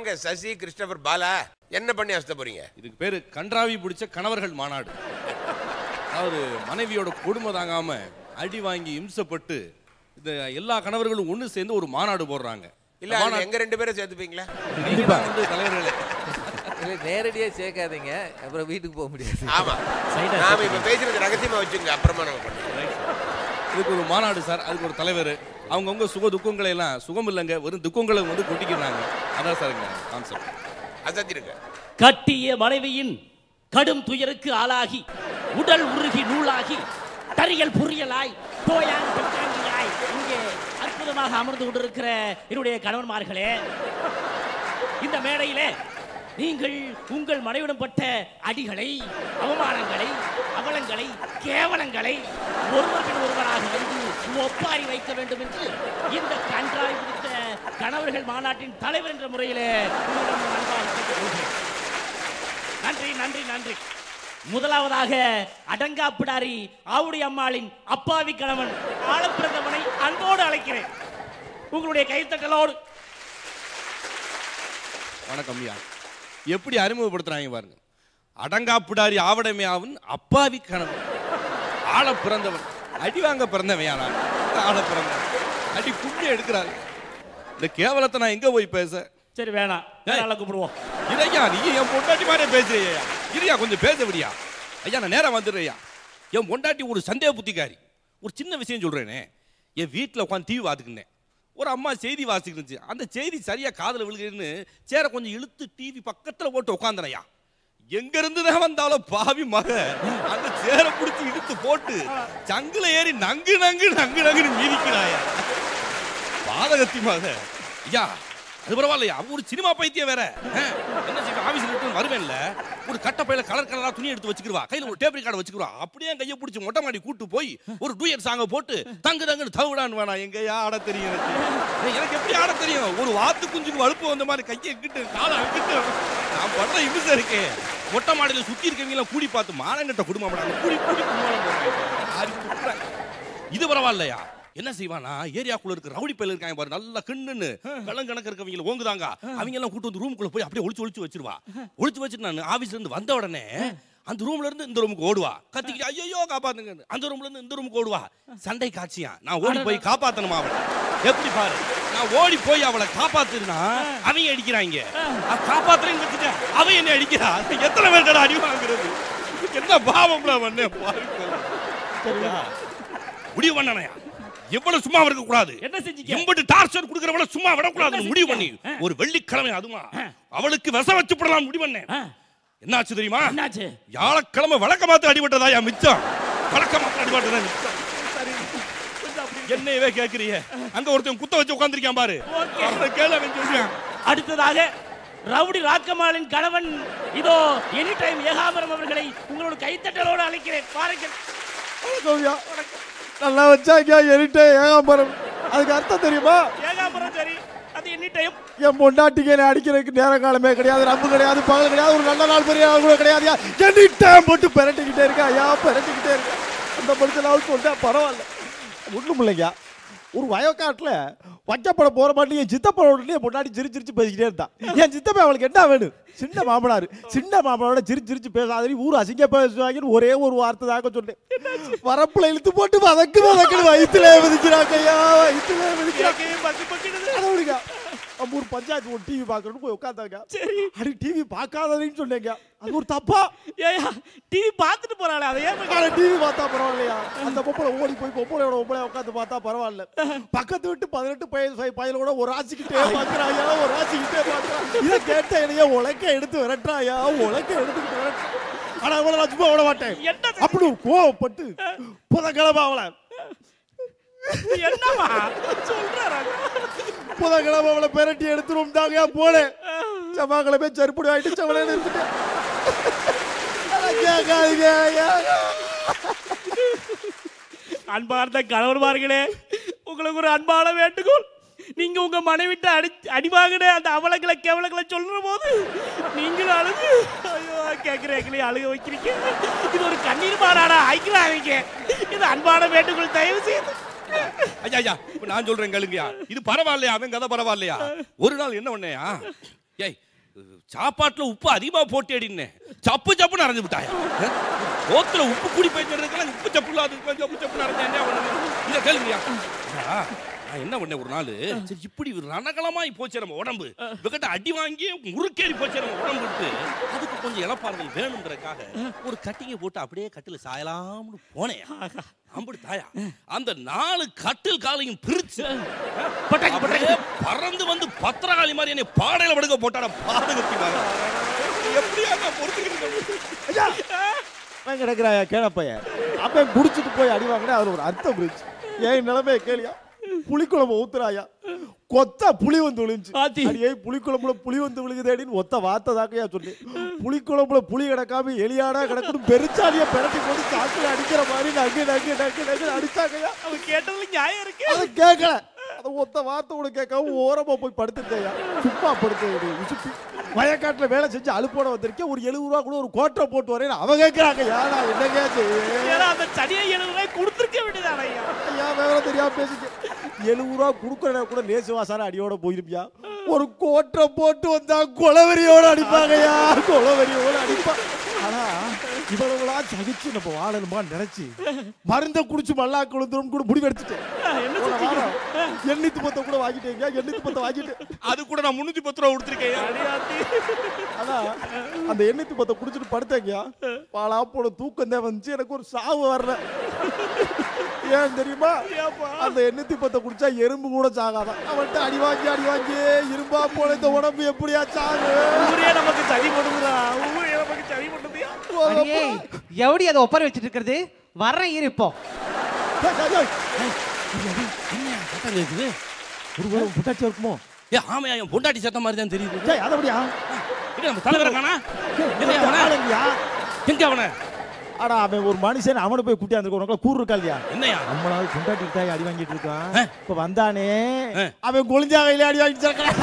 வாங்க சசி கிறிஸ்டபர் பாலா என்ன பண்ணி அசத்த போறீங்க இதுக்கு பேரு கன்றாவி பிடிச்ச கணவர்கள் மாநாடு அதாவது மனைவியோட கொடுமை தாங்காம அடி வாங்கி இம்சப்பட்டு இந்த எல்லா கணவர்களும் ஒண்ணு சேர்ந்து ஒரு மாநாடு போடுறாங்க இல்ல அதுல எங்க ரெண்டு பேரும் சேர்த்துப்பீங்களா நீங்க தான் வந்து தலைவர்களே இல்ல, நேரடியா சேர்க்காதீங்க அப்புறம் வீட்டுக்கு போக முடியாது ஆமா நாம இப்ப பேசுறது ரகசியமா வச்சுங்க அப்புறமா நம்ம பண்ணுவோம் இதுக்கு ஒரு மாநாடு சார் அதுக்கு ஒரு தலைவர் அவங்கவுங்க சுக துக்கங்களை எல்லாம் சுகம் இல்லைங்க வெறும் துக்கங்களை வந்து கொட்டிக்கிறாங்க அதான் சார் கான்செப்ட் அசத்திருங்க கட்டிய மனைவியின் கடும் துயருக்கு ஆளாகி உடல் உருகி நூலாகி தரியல் புரியலாய் தோயாங் பிட்டாங்கியாய் இங்கே அற்புதமாக அமர்ந்து கொண்டிருக்கிற என்னுடைய கணவன்மார்களே இந்த மேடையிலே நீங்கள் உங்கள் மனைவிடம் பட்ட அடிகளை அவமானங்களை அவலங்களை கேவலங்களை ஒருவர் பின் ஒருவராக வந்து ஒப்பாரி வைக்க வேண்டும் என்று இந்த கன்றாய் பிடித்த கணவர்கள் மாநாட்டின் தலைவர் என்ற முறையிலே உங்களிடம் அன்பாக கேட்டுக்கொள்கிறேன் நன்றி நன்றி நன்றி முதலாவதாக அடங்காப்பிடாரி ஆவுடி அம்மாளின் அப்பாவி கணவன் ஆழப்பிறந்தவனை அன்போடு அழைக்கிறேன் உங்களுடைய கைத்தட்டலோடு வணக்கம் ஐயா எப்படி அறிமுகப்படுத்துறாங்க பாருங்க அடங்காப்பிடாரி ஆவடமையாவன் அப்பாவி கணவன் ஆள பிறந்தவன் அடி வாங்க பிறந்தவன் யாரா ஆள பிறந்தவன் அடி குண்டி எடுக்கிறாரு இந்த கேவலத்தை நான் எங்க போய் பேச சரி வேணாம் வேற ஆளை கூப்பிடுவோம் இதையா நீ என் பொண்டாட்டி மாதிரியே பேசுறியா இதையா கொஞ்சம் பேச விடியா ஐயா நான் நேரா வந்துடுறேயா என் பொண்டாட்டி ஒரு சந்தேக புத்திக்காரி ஒரு சின்ன விஷயம் சொல்றேனே என் வீட்டில் உட்காந்து டிவி பார்த்துக்கினேன் ஒரு அம்மா செய்தி வாசிக்கிட்டு இருந்துச்சு அந்த செய்தி சரியா காதுல விழுகுதுன்னு சேர கொஞ்சம் இழுத்து டிவி பக்கத்துல போட்டு உட்காந்தனையா எங்க இருந்து தான் வந்தாலும் பாவி மக அந்த சேரை பிடிச்சி இழுத்து போட்டு சங்குல ஏறி நங்கு நங்கு நங்கு நங்குன்னு மீதிக்கிறாயா பாதகத்தி மக ஐயா அது பரவாயில்லையா அவ ஒரு சினிமா பைத்தியம் வேற ஆ, என்ன செய்ய ஆபீஸ்ல விட்டு வருவேன்ல ஒரு கட்டப்பையில கலர் கலரா துணி எடுத்து வச்சுக்கிடுவா கையில ஒரு டேபிள் கார்டு வச்சுக்கிடுவா அப்படியே கையை பிடிச்சி மொட்டை மாடி கூட்டு போய் ஒரு டூயட் சாங்க போட்டு தங்கு தங்குன்னு தவிடான்னு வேணாம் எங்கயா ஆட தெரியும் எனக்கு ஏய், எனக்கு எப்படி ஆட தெரியும் ஒரு வாத்து குஞ்சுக்கு வலுப்பு வந்த மாதிரி கையை கிட்டு காலை அங்கிட்டு நான் பண்ற இமிசம் இருக்கே மொட்டை மாடியில சுத்தி இருக்கவங்க எல்லாம் கூடி பார்த்து மானங்கட்ட குடும்பம் கூடி கூடி குடும்பம் போடுறாங்க ஆறி துப்புறாங்க. இது பரவாயில்லையா என்ன செய்வானா ஏரியாக்குள்ள இருக்க ரவுடி பையில இருக்காங்க பாரு நல்லா கிண்ணுன்னு கணக்கு இருக்கவங்க ஓங்குதாங்க அவங்க எல்லாம் கூட்டு வந்து ரூமுக்குள்ள போய் அப்படியே ஒளிச்சு ஒளிச்சு வச்சிருவா ஒளிச்சு வச்சுட்டு நான் ஆபீஸ்ல இருந்து வந்த உடனே அந்த ரூம்ல இருந்து இந்த ரூமுக்கு ஓடுவா கத்திக்கிட்டு ஐயோ காப்பாத்துங்க அந்த ரூம்ல இருந்து இந்த ரூமுக்கு ஓடுவா சண்டை காட்சியா நான் ஓடி போய் காப்பாத்தணுமா அவளை எப்படி பாரு நான் ஓடி போய் அவளை காப்பாத்துனா அவங்க அடிக்கிறாங்க நான் காப்பாத்துறேன்னு கத்திட்ட அவன் என்ன அடிக்கிறா எத்தனை பேர்டா அடி வாங்குறது என்ன பாவம்ல பண்ணேன் பாருங்க முடிவு பண்ணனையா எவ்வளவு சும்மா இருக்க கூடாது என்ன செஞ்சீங்க? எம்பட்டு டார்ச்சர் குடுக்கறவள சும்மா விடக்கூடாது என்ன முடிவு செஞ்சீங்க? பண்ணி ஒரு வெள்ளிக்கிழமை அதுமா அவளுக்கு விஷம் வச்சு போடலாம் முடிவு பண்ணேன் ஆ, என்னாச்சு தெரியுமா என்னாச்சு வியாழக்கிழமை வழக்க மாத்த அடிபட்டதா யா மிச்சம் வழக்க மாத்த அடிபட்டதா மிச்சம் என்னையவே கேக்குறிய அங்க ஒருத்தன் குத்த வச்சு உட்கார்ந்திருக்கான் பாரு Okay. அவனை கேளு அவன் சொல்றான் அடுத்ததாக ரவுடி ராக்கம்மாளின் கணவன் இதோ எனி டைம் ஏகாம்பரம் அவர்களை உங்களோட கைத்தட்டலோடு அழைக்கிறேன் பாருங்கள் கௌரியா நல்லா வச்சாங்க எரிட்டே ஏகாம்பரம் அதுக்கு அர்த்தம் தெரியுமா ஏகாம்பரம் சரி அது எனி டைம் என் பொண்டாட்டிக்கு என்னை அடிக்கிறதுக்கு நேர காலமே கிடையாது ரம்பு கிடையாது பகல் கிடையாது ஒரு நல்ல நாள் பெரிய நாள் கூட கிடையாது எனி டைம் போட்டு பெரட்டிக்கிட்டே இருக்கா ஐயா பெரட்டிக்கிட்டே இருக்கா அந்த மனுஷன் அவள் சொல்லிட்டா பரவாயில்ல ஒன்றும் இல்லைங்க ஒரு வயக்காட்டில் வச்சப்பட போற மாட்டேன் என் சித்தப்பட உடனே பொண்டாட்டி சிரிச்சு சிரிச்சு பேசிக்கிட்டே இருந்தா என் சித்தப்பா அவளுக்கு என்ன வேணும் சின்ன மாமனார் சின்ன மாமனாரோட சிரிச்சு சிரிச்சு பேசாத ஊர் அசிங்க பேசுவாங்கன்னு ஒரே ஒரு வார்த்தை தாக்க சொன்னேன் வரப்புல இழுத்து போட்டு வதக்கு வதக்குன்னு வயிற்றுல விதிக்கிறாங்க ஐயா வயிற்றுல விதிக்கிறாங்க பக்கு பக்கிடுது அதை விடுங்க நம்ம ஒரு பஞ்சாயத்து ஒரு டிவி பார்க்கணும்னு போய் உட்காந்தாங்க சரி அடி டிவி பார்க்காததுன்னு சொன்னீங்க அது ஒரு தப்பா ஏயா டிவி பார்த்துட்டு போறாளே அதை ஏன் போய் ஆனா டிவி பார்த்தா பரவாயில்லையா அந்த பொம்பளை ஓடி போய் பொம்பளையோட பொம்பளை உட்காந்து பார்த்தா பரவாயில்ல பக்கத்து விட்டு பதினெட்டு பையன் பையனோட ஒரு ஆசிக்கிட்டே பார்க்கறாயா ஒரு ஆசிக்கிட்டே பார்க்கறா இதை கேட்ட என்னைய உலக்க எடுத்து விரட்டுறாயா உலக்க எடுத்துக்கிட்டு விரட்டுறா ஆனா அவளை நான் சும்மா விட மாட்டேன் என்ன செஞ்ச- அப்படி ஒரு கோவப்பட்டு புதன்கிழமை அவளை என்னமா சொல்றாரா புதன்கிழமை அவளை பெரட்டி எடுத்துரும் தாங்க போனேன் செவ்வாய்க்கிழமை செருப்படி ஆயிட்டு செவலை நிறுத்திட்டேன் அட கேட்காதீங்க ஐயா. அன்பார்ந்த கணவன்மார்களே உங்களுக்கு ஒரு அன்பான வேண்டுகோள் நீங்க உங்க மனைவிட்ட அடி அடிவாங்கின அந்த அவலங்களை கேவலங்களை சொல்ற போது நீங்களும் அழுது ஐயோ கேட்கிறீங்களே அழுக வைக்கிறீங்க இது ஒரு கண்ணீர் மாறாடா ஐக்கிறாதீங்க இது அன்பான வேண்டுகோள் தயவு செய்து ஐயா ஐயா இப்ப நான் சொல்றேன் கேளுங்கயா இது பரவாயில்லையா அவன் கதை பரவாயில்லையா ஒரு நாள் என்ன பண்ணையா ஏய் சாப்பாட்டுல உப்பு அதிகமா போட்டு அடினே சப்பு சப்புன்னு அரைஞ்சு விட்டாயா ஓத்துல உப்பு கூடி போயிருக்கிறதுக்கெல்லாம் உப்பு சப்பு இல்லாத சப்பு சப்புன்னு அரைஞ்சா என்ன பண்ணுது இதை கேளுங்கயா நான் என்ன பண்ணேன் ஒரு நாள் சரி இப்படி ரணகலமாய் போச்சு நம்ம உடம்பு இவகிட்ட அடி வாங்கி முறுக்கேறி போச்சு நம்ம உடம்பு விட்டு அதுக்கு கொஞ்சம் இழப்பாறுதல் வேணுங்கிறதுக்காக ஒரு கட்டிங்கை போட்டு அப்படியே கட்டில் சாயலாம்னு போனேன் அம்புடு தாயா அந்த நாலு கட்டில் காலையும் பிரிச்சு அப்படியே பறந்து வந்து பத்திரகாளி மாதிரி என்னை பாடையில படுக்க போட்டாட பாதகத்தி மாதிரி எப்படியா நான் பொறுத்துக்கிட்டு ஐயா அவன் கிடக்குறாயா கேளப்பையன் அவன் குடிச்சிட்டு போய் அடி வாங்கினா அவர் ஒரு அர்த்தம் புரிஞ்சு ஏன் நிலைமையை கேளியா புளிக்குழம்பு ஊத்துறாயா கொத்த புளி வந்து விழுந்துச்சு ஆத்தி. அடியே புளிக்குழம்புல புளி வந்து விழுகுதேடின்னு ஒத்த வார்த்தை தாக்கையா சொல்லி புளிக்குழம்புல புளி கிடக்காம எலியாடா கிடக்குன்னு பெருச்சாலிய பிறட்டி போட்டு சாக்கில் அடிக்கிற மாதிரி நங்கு நங்கு நங்கு நங்கு அடிச்சாங்கய்யா அவன் கேட்டதுல நியாயம் இருக்கு அதை கேட்கல அதை ஒத்த வார்த்தை கூட கேட்காம ஓரமா போய் படுத்துட்டேயா சும்மா படுத்து உசுப்பி வயக்காட்டுல வேலை செஞ்சு அழுப்போட வந்திருக்கேன் ஒரு எழுபது ரூபா கூட ஒரு கோட்டை போட்டு வரேன் அவ கேட்கறாங்க யாரா என்னங்க செய்ய ஏன்னா அந்த சனியை எழுபது ரூபாய் கொடுத்துருக்க வேண்டியதான ஐயா ஐயா விவரம் தெரியாம பேசிக்க எழுபது ரூபா கொடுக்கறத கூட நேசுவாசான அடியோட போயிருப்பியா ஒரு கோட்டை போட்டு வந்தா கொலவெறியோட அடிப்பாங்கய்யா கொலவெறியோட அடிப்பா ஆனா இவ்வளவுலாம் சகிச்சு நம்ம வாழணுமா நினைச்சு மருந்தை குடிச்சு மல்லா கொளுந்துரும் கூட முடிவு எடுத்துட்டேன் என்ன போன வாரம் எண்ணூத்தி பத்தை கூட வாங்கிட்டேங்க எண்ணூத்தி பத்தை வாங்கிட்டு அது கூட நான் முன்னூத்தி பத்து ரூபா கொடுத்துருக்கேன் அடியாத்தி ஆனா அந்த எண்ணூத்தி பத்தை குடிச்சிட்டு படுத்தேங்க பாலா போன தூக்கம் தான் வந்துச்சு எனக்கு ஒரு சாவு வரல ஏன் தெரியுமா ஏப்பா? அந்த எண்ணூத்தி பத்தை குடிச்சா எறும்பு கூட சாகாதான் அவன்கிட்ட அடி வாங்கி அடி வாங்கி இரும்பா போன இந்த உடம்பு எப்படியா சாகு ஊரே நமக்கு சதி பண்ணுதுடா ஊரே நமக்கு சதி பண்ணுதியா அடியே எவடி அதை ஒப்பர வச்சுட்டு இருக்கிறது வர்றேன் இரு இப்போ ஏய், ஏய், ஏய். என்னையா சத்தம் கேக்குது ஒருவேளை உன் புட்டாச்சி இருக்குமோ ஏ ஆமையா என் பொண்டாட்டி சத்தம் மாதிரி தான் தெரியுது ஏய், அதை அப்படியா இங்க நம்ம தலைவரை காணா எங்கயா அவன? ஆளுங்கயா எங்க அவன ஆனா அவன் ஒரு மனுஷன் அவனை போய் கூட்டியாந்துருக்க உனக்கு கூறு இருக்கா இல்லையா என்னையா நம்மளாவது புண்டாட்டி தாய் அடி வாங்கிட்டு இருக்கான் ஆ. இப்ப வந்தானே ஆ. அவன் கொளிஞ்சா கையில அடி வாங்கிட்டு இருக்கான்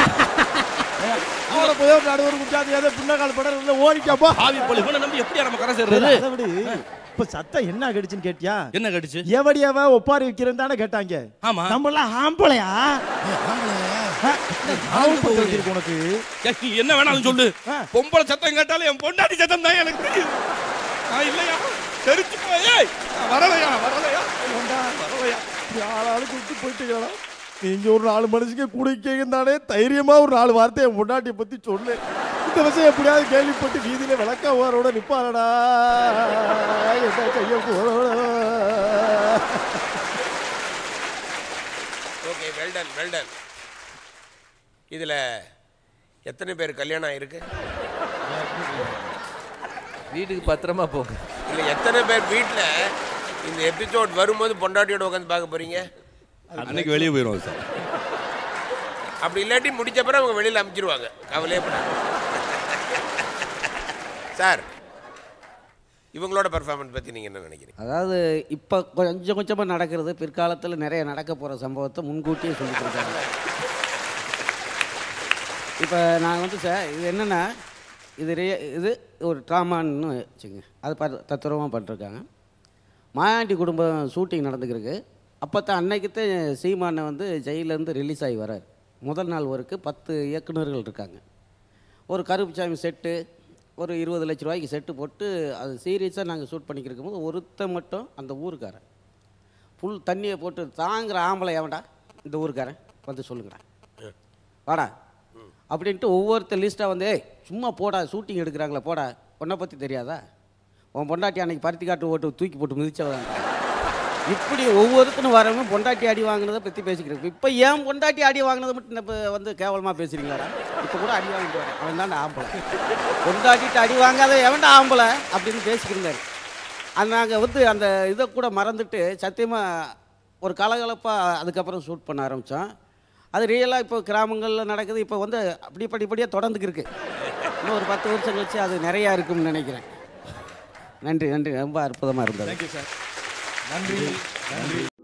அவனை போய் ஒரு நடுவர் குடிச்சாது ஏதோ பின்னக்கால் படம் ஓடிக்காப்பா ஆவி போல இவனை நம்பி எப்படியா நம்ம கரை அதை சேர்றது விடு இப்ப சத்தம் என்ன கடிச்சுன்னு கேட்டியா என்ன கடிச்சு எவடியாவ ஒப்பாரி வைக்கிறேன் தானே கேட்டாங்க ஆமா நம்ம எல்லாம் ஆம்பளையா ஆ, ஆவு பத்த வச்சிருக்கு உனக்கு ஏய், நீ என்ன வேணாலும் சொல்லு ஆ. பொம்பளை சத்தம் கேட்டாலும் என் பொண்டாட்டி சத்தம் தான் எனக்கு தெரியும் நான் இல்லையா தெரிச்சு போய் ஏய், நான் வரலையா வரலையா ஏண்டா, வரலையா? இப்படி ஆளாளுக்கு விட்டு போயிட்டீங்களா நீங்க ஒரு நாலு மனுஷங்க குடிக்கீங்க தானே தைரியமா ஒரு நாலு வார்த்தையை முன்னாடியை பத்தி சொல்லு இந்த விஷயம் எப்படியாவது கேள்விப்பட்டு வீதியில விளக்க ஓரோட நிப்பாளடா என்ன செய்ய போறோட ஓகே வெல்டன் வெல்டன் இதில் எத்தனை பேர் கல்யாணம் ஆயிருக்கு வீட்டுக்கு பத்திரமா போங்க இல்லை எத்தனை பேர் வீட்டில் இந்த எபிசோட் வரும்போது பொண்டாட்டியோட உட்காந்து பார்க்க போறீங்க அன்னைக்கு வெளியே போயிடும் சார் அப்படி இல்லாட்டி முடிச்ச பிறகு அவங்க வெளியில் அமுச்சிருவாங்க கவலையே படாது சார் இவங்களோட பெர்ஃபார்மன்ஸ் பற்றி நீங்கள் என்ன நினைக்கிறீங்க அதாவது இப்போ கொஞ்சம் கொஞ்சமாக நடக்கிறது பிற்காலத்தில் நிறைய நடக்க போகிற சம்பவத்தை முன்கூட்டியே சொல்லி கொடுத்தாங்க இப்போ நான் வந்து சார் இது என்னென்னா இது ரிய இது ஒரு ட்ராமான்னு வச்சுங்க அது ப தத்துரமாக பண்ணிருக்காங்க மாயாண்டி குடும்பம் ஷூட்டிங் நடந்துக்கிருக்கு அப்போ தான் அன்னைக்குத்தான் சீமானை வந்து ஜெயிலேருந்து ரிலீஸ் ஆகி வரார் முதல் நாள் ஒருக்கு பத்து இயக்குனர்கள் இருக்காங்க ஒரு கருப்புசாமி செட்டு ஒரு இருபது லட்ச ரூபாய்க்கு செட்டு போட்டு அது சீரியஸாக நாங்கள் ஷூட் பண்ணிக்கிருக்கும் போது ஒருத்தன் மட்டும் அந்த ஊருக்காரன் ஃபுல் தண்ணியை போட்டு தாங்குற ஆம்பளை எவன்டா இந்த ஊருக்காரன் வந்து சொல்லுங்கடா வாடா அப்படின்ட்டு ஒவ்வொருத்தர் லிஸ்ட்டாக வந்து "ஏய், சும்மா போடா ஷூட்டிங் எடுக்கிறாங்களே போடா உன்னை பற்றி தெரியாதா உன் பொண்டாட்டி அன்னைக்கு பருத்தி காட்டு ஓட்டு தூக்கி போட்டு மிதிச்சவன் இப்படி ஒவ்வொருத்தரும் வரவங்க பொண்டாட்டி அடி வாங்கினதை பற்றி பேசிக்கிறோம் இப்போ ஏன் பொண்டாட்டி அடி வாங்கினதை மட்டும் இப்போ வந்து கேவலமாக பேசுறீங்களாடா இப்போ கூட அடி வாங்கிட்டு வரேன் அவன் தான் ஆம்பளை பொண்டாட்டிட்டு அடி வாங்காத எவன்டா ஆம்பளை அப்படின்னு பேசிக்கிருந்தாரு அது நாங்கள் வந்து அந்த இதை கூட மறந்துட்டு சத்தியமாக ஒரு கலகலப்பாக அதுக்கப்புறம் ஷூட் பண்ண ஆரம்பித்தோம் அது ரியலாக இப்போ கிராமங்களில் நடக்குது இப்போ வந்து அப்படி படிப்படியாக தொடர்ந்துக்கு இருக்கு இன்னும் ஒரு பத்து வருஷம் கழிச்சு அது நிறையா இருக்கும்னு நினைக்கிறேன் நன்றி நன்றி ரொம்ப அற்புதமாக இருந்தது நன்றி நன்றி